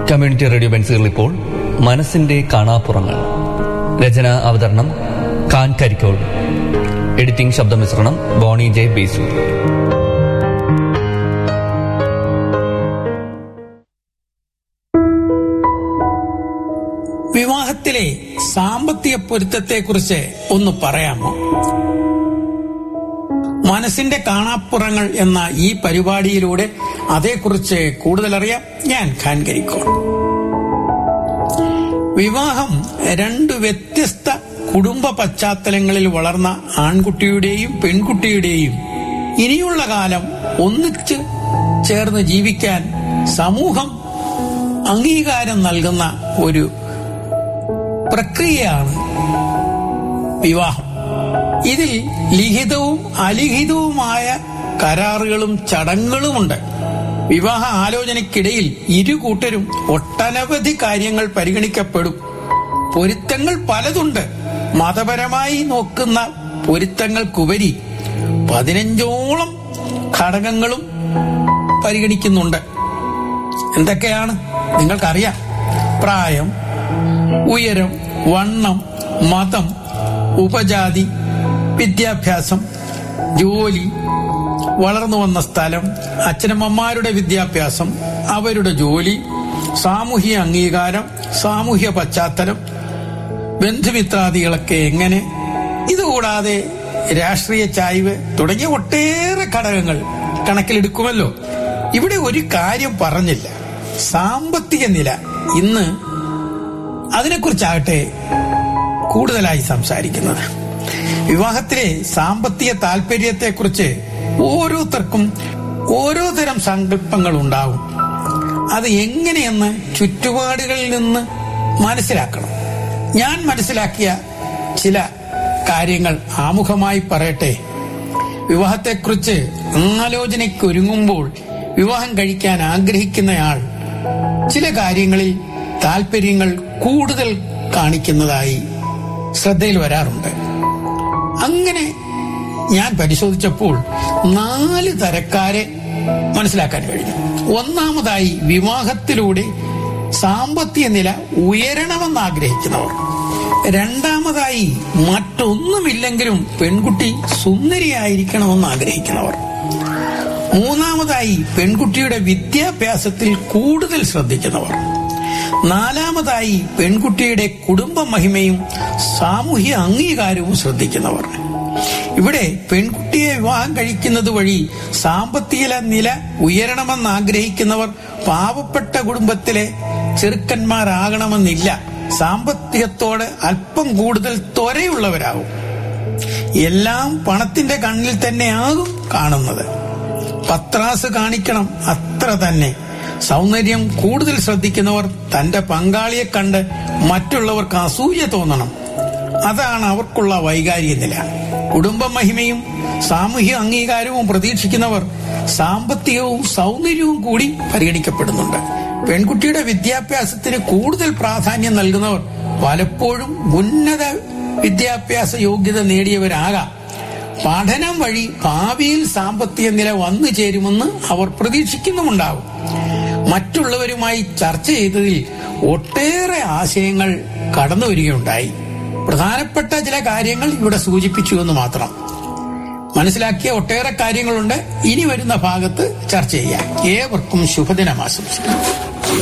community radio ബെൻസുകൾ ഇപ്പോൾ മനസ്സിന്റെ കാണാപ്പുറങ്ങൾ രചന അവതരണം ഖാൻ കരിക്കോൾ എഡിറ്റിംഗ് ശബ്ദമിശ്രണം ബോണി ജെ ബേസു വിവാഹത്തിലെ സാമ്പത്തിക പൊരുത്തത്തെക്കുറിച്ച് ഒന്ന് പറയാമോ മനസ്സിന്റെ കാണാപ്പുറങ്ങൾ എന്ന ഈ പരിപാടിയിലൂടെ അതേക്കുറിച്ച് കൂടുതൽ അറിയാം ഞാൻ ഖാൻ കരിക്കോൾ വിവാഹം രണ്ട് വ്യത്യസ്ത കുടുംബ പശ്ചാത്തലങ്ങളിൽ വളർന്ന ആൺകുട്ടിയുടെയും പെൺകുട്ടിയുടെയും ഇനിയുള്ള കാലം ഒന്നിച്ച് ചേർന്ന് ജീവിക്കാൻ സമൂഹം അംഗീകാരം നൽകുന്ന ഒരു പ്രക്രിയയാണ് വിവാഹം ഇതിൽ ലിഖിതവും അലിഖിതവുമായ കരാറുകളും ചടങ്ങുകളുമുണ്ട് വിവാഹ ആലോചനയ്ക്കിടയിൽ ഇരു കൂട്ടരും ഒട്ടനവധി കാര്യങ്ങൾ പരിഗണിക്കപ്പെടും പൊരുത്തങ്ങൾ പലതുണ്ട് മതപരമായി നോക്കുന്ന പൊരുത്തങ്ങൾക്കുപരി പതിനഞ്ചോളം ഘടകങ്ങളും പരിഗണിക്കുന്നുണ്ട് എന്തൊക്കെയാണ് നിങ്ങൾക്കറിയാം പ്രായം ഉയരം വണ്ണം മതം ഉപജാതി വിദ്യാഭ്യാസം ജോലി വളർന്നു വന്ന സ്ഥലം അച്ഛനമ്മമാരുടെ വിദ്യാഭ്യാസം അവരുടെ ജോലി സാമൂഹ്യ അംഗീകാരം സാമൂഹ്യ പശ്ചാത്തലം ബന്ധുമിത്രാദികളൊക്കെ എങ്ങനെ ഇതുകൂടാതെ രാഷ്ട്രീയ ചായ്വ് തുടങ്ങിയ ഒട്ടേറെ ഘടകങ്ങൾ കണക്കിലെടുക്കുമല്ലോ ഇവിടെ ഒരു കാര്യം പറഞ്ഞില്ല സാമ്പത്തിക നില ഇന്ന് അതിനെക്കുറിച്ചാകട്ടെ കൂടുതലായി സംസാരിക്കുന്നത് വിവാഹത്തിലെ സാമ്പത്തിക താല്പര്യത്തെക്കുറിച്ച് ഓരോരുത്തർക്കും ഓരോ തരം സങ്കല്പങ്ങൾ ഉണ്ടാവും അത് എങ്ങനെയെന്ന് ചുറ്റുപാടുകളിൽ നിന്ന് മനസ്സിലാക്കണം ഞാൻ മനസ്സിലാക്കിയ ചില കാര്യങ്ങൾ ആമുഖമായി പറയട്ടെ വിവാഹത്തെക്കുറിച്ച് ആലോചനയ്ക്ക് ഒരുങ്ങുമ്പോൾ വിവാഹം കഴിക്കാൻ ആഗ്രഹിക്കുന്നയാൾ ചില കാര്യങ്ങളിൽ താല്പര്യങ്ങൾ കൂടുതൽ കാണിക്കുന്നതായി ശ്രദ്ധയിൽ വരാറുണ്ട് അങ്ങനെ ഞാൻ പരിശോധിച്ചപ്പോൾ നാല് തരക്കാരെ മനസ്സിലാക്കാൻ കഴിഞ്ഞു ഒന്നാമതായി വിവാഹത്തിലൂടെ സാമ്പത്തിക നില ഉയരണമെന്ന് ആഗ്രഹിക്കുന്നവർ രണ്ടാമതായി മറ്റൊന്നുമില്ലെങ്കിലും പെൺകുട്ടി സുന്ദരിയായിരിക്കണമെന്ന് ആഗ്രഹിക്കുന്നവർ മൂന്നാമതായി പെൺകുട്ടിയുടെ വിദ്യാഭ്യാസത്തിൽ കൂടുതൽ ശ്രദ്ധിക്കുന്നവർ നാലാമതായി പെൺകുട്ടിയുടെ കുടുംബ മഹിമയും സാമൂഹ്യ അംഗീകാരവും ശ്രദ്ധിക്കുന്നവർ ഇവിടെ പെൺകുട്ടിയെ വിവാഹം കഴിക്കുന്നത് വഴി സാമ്പത്തിക നില ഉയരണമെന്ന് ആഗ്രഹിക്കുന്നവർ പാവപ്പെട്ട കുടുംബത്തിലെ ചെറുക്കന്മാരാകണമെന്നില്ല സാമ്പത്തികത്തോട് അല്പം കൂടുതൽ ത്വരയുള്ളവരാകും എല്ലാം പണത്തിന്റെ കണ്ണിൽ തന്നെയാകും കാണുന്നത് പത്രാസ് കാണിക്കണം അത്ര തന്നെ സൗന്ദര്യം കൂടുതൽ ശ്രദ്ധിക്കുന്നവർ തന്റെ പങ്കാളിയെ കണ്ട് മറ്റുള്ളവർക്ക് അസൂയ തോന്നണം അതാണ് അവർക്കുള്ള വൈകാരിക നില കുടുംബ മഹിമയും സാമൂഹ്യ അംഗീകാരവും പ്രതീക്ഷിക്കുന്നവർ സാമ്പത്തികവും സൗന്ദര്യവും കൂടി പരിഗണിക്കപ്പെടുന്നുണ്ട് പെൺകുട്ടിയുടെ വിദ്യാഭ്യാസത്തിന് കൂടുതൽ പ്രാധാന്യം നൽകുന്നവർ പലപ്പോഴും ഉന്നത വിദ്യാഭ്യാസ യോഗ്യത നേടിയവരാകാം പഠനം വഴി ഭാവിയിൽ സാമ്പത്തിക നില വന്നു ചേരുമെന്ന് അവർ പ്രതീക്ഷിക്കുന്നുമുണ്ടാവും മറ്റുള്ളവരുമായി ചർച്ച ചെയ്തതിൽ ഒട്ടേറെ ആശയങ്ങൾ കടന്നു വരികയുണ്ടായി പ്രധാനപ്പെട്ട ചില കാര്യങ്ങൾ ഇവിടെ സൂചിപ്പിച്ചു എന്ന് മാത്രം മനസ്സിലാക്കിയ ഒട്ടേറെ കാര്യങ്ങളുണ്ട് ഇനി വരുന്ന ഭാഗത്ത് ചർച്ച ചെയ്യാം ഏവർക്കും ശുഭദിനം ആശംസിക്കുന്നു